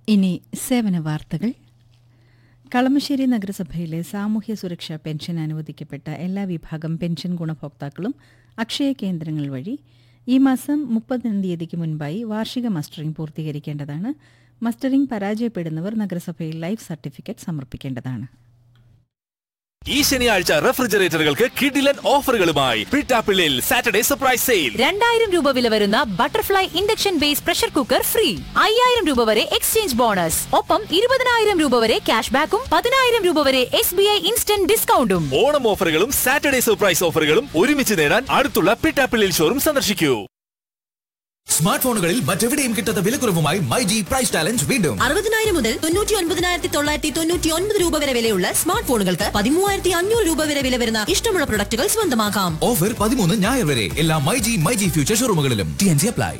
ഇനി സേവന വാർത്തകൾ കളമശ്ശേരി നഗരസഭയിലെ സാമൂഹ്യ സുരക്ഷാ പെൻഷൻ അനുവദിക്കപ്പെട്ട എല്ലാ വിഭാഗം പെൻഷൻ ഗുണഭോക്താക്കളും അക്ഷയ കേന്ദ്രങ്ങൾ വഴി ഈ മാസം മുപ്പതാം തീയതിക്ക് മുൻപായി വാർഷിക മസ്റ്ററിംഗ് പൂർത്തീകരിക്കേണ്ടതാണ് മസ്റ്ററിംഗ് പരാജയപ്പെടുന്നവർ നഗരസഭയിൽ ലൈഫ് സർട്ടിഫിക്കറ്റ് സമർപ്പിക്കേണ്ടതാണ് ഈ ശനിയാഴ്ച റെഫ്രിജറേറ്ററുകൾക്ക് കിഡിലൻ ഓഫറുകളുമായി പിട്ടാപ്പിള്ളിൽ സാറ്റർഡേ സർപ്രൈസ് സെയിൽ രണ്ടായിരം രൂപ വില വരുന്ന butterfly induction base pressure cooker free അയ്യായിരം രൂപ വരെ എക്സ്ചേഞ്ച് ബോണസ് ഒപ്പം ഇരുപതിനായിരം രൂപ വരെ ക്യാഷ് ബാക്കും പതിനായിരം രൂപ വരെ എസ് ബി ഐ ഇൻസ്റ്റന്റ് ഡിസ്കൗണ്ടും ഓണം ഓഫറുകളും സാറ്റർഡേ സർപ്രൈസ് ഓഫറുകളും ഒരുമിച്ച് നേടാൻ അടുത്തുള്ള പിട്ടാപ്പിള്ളിൽ ഷോറും സന്ദർശിക്കൂ സ്മാർട്ട് ഫോണുകളിൽ മറ്റെവിടെയും കിട്ടാത്ത വിലക്കുറവുമായി മൈ ജി പ്രൈസ് ചാലഞ്ച് വീണ്ടും അറുപതിനായിരം മുതൽ തൊണ്ണൂറ്റി ഒൻപതിനായിരത്തി തൊള്ളായിരത്തി തൊണ്ണൂറ്റി ഒൻപത് രൂപ വരെ വിലയുള്ള സ്മാർട്ട് ഫോണുകൾക്ക് പതിമൂവായിരത്തി അഞ്ഞൂറ് രൂപ വരെ വില വരുന്ന ഇഷ്ടമുള്ള പ്രൊഡക്റ്റുകൾ സ്വന്തമാക്കാം ഓഫർ പതിമൂന്ന് ഞായർ വരെ എല്ലാ my G my G future ഷോറൂമുകളിലും ടി എൻ സി അപ്ലൈ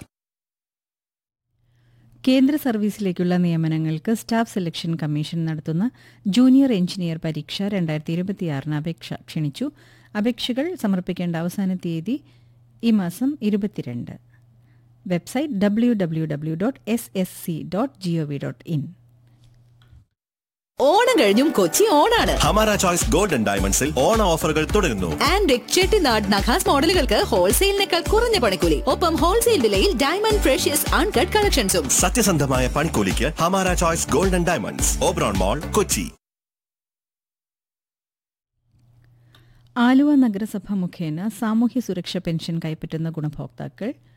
കേന്ദ്ര സർവീസിലേക്കുള്ള നിയമനങ്ങൾക്ക് സ്റ്റാഫ് സെലക്ഷൻ കമ്മീഷൻ നടത്തുന്ന ജൂനിയർ എഞ്ചിനീയർ പരീക്ഷ രണ്ടായിരത്തി ഇരുപത്തിയാറിന് അപേക്ഷ ക്ഷണിച്ചു അപേക്ഷകൾ സമർപ്പിക്കേണ്ട അവസാന തീയതി ഈ മാസം ഇരുപത്തിരണ്ട് website W W W dot S S C dot G O V dot in Onam കഴിഞ്ഞും കൊച്ചി ഓണാണ് ഹമാര ചോയ്സ് ഗോൾഡൻ ഡയമണ്ട്സിൽ ഓണ ഓഫറുകൾ തുടരുന്നു ആൻഡ് ചെട്ടിനാട് നഖാസ് മോഡലുകൾക്ക് ഹോൾസെയിലിനേക്കാൾ കുറഞ്ഞ പണിക്കൂലി ഒപ്പം ഹോൾസെയിൽ വിലയിൽ ഡയമണ്ട് ഫ്രഷ്യസ് അൺകട്ട് കളക്ഷൻസും സത്യസന്ധമായ പണിക്കൂലിക്ക് Hamara choice golden diamonds Oberon mall Kochi Aluva നഗരസഭ മുഖേന സാമൂഹ്യ സുരക്ഷ പെൻഷൻ കൈപ്പറ്റുന്ന ഗുണഭോക്താക്കൾ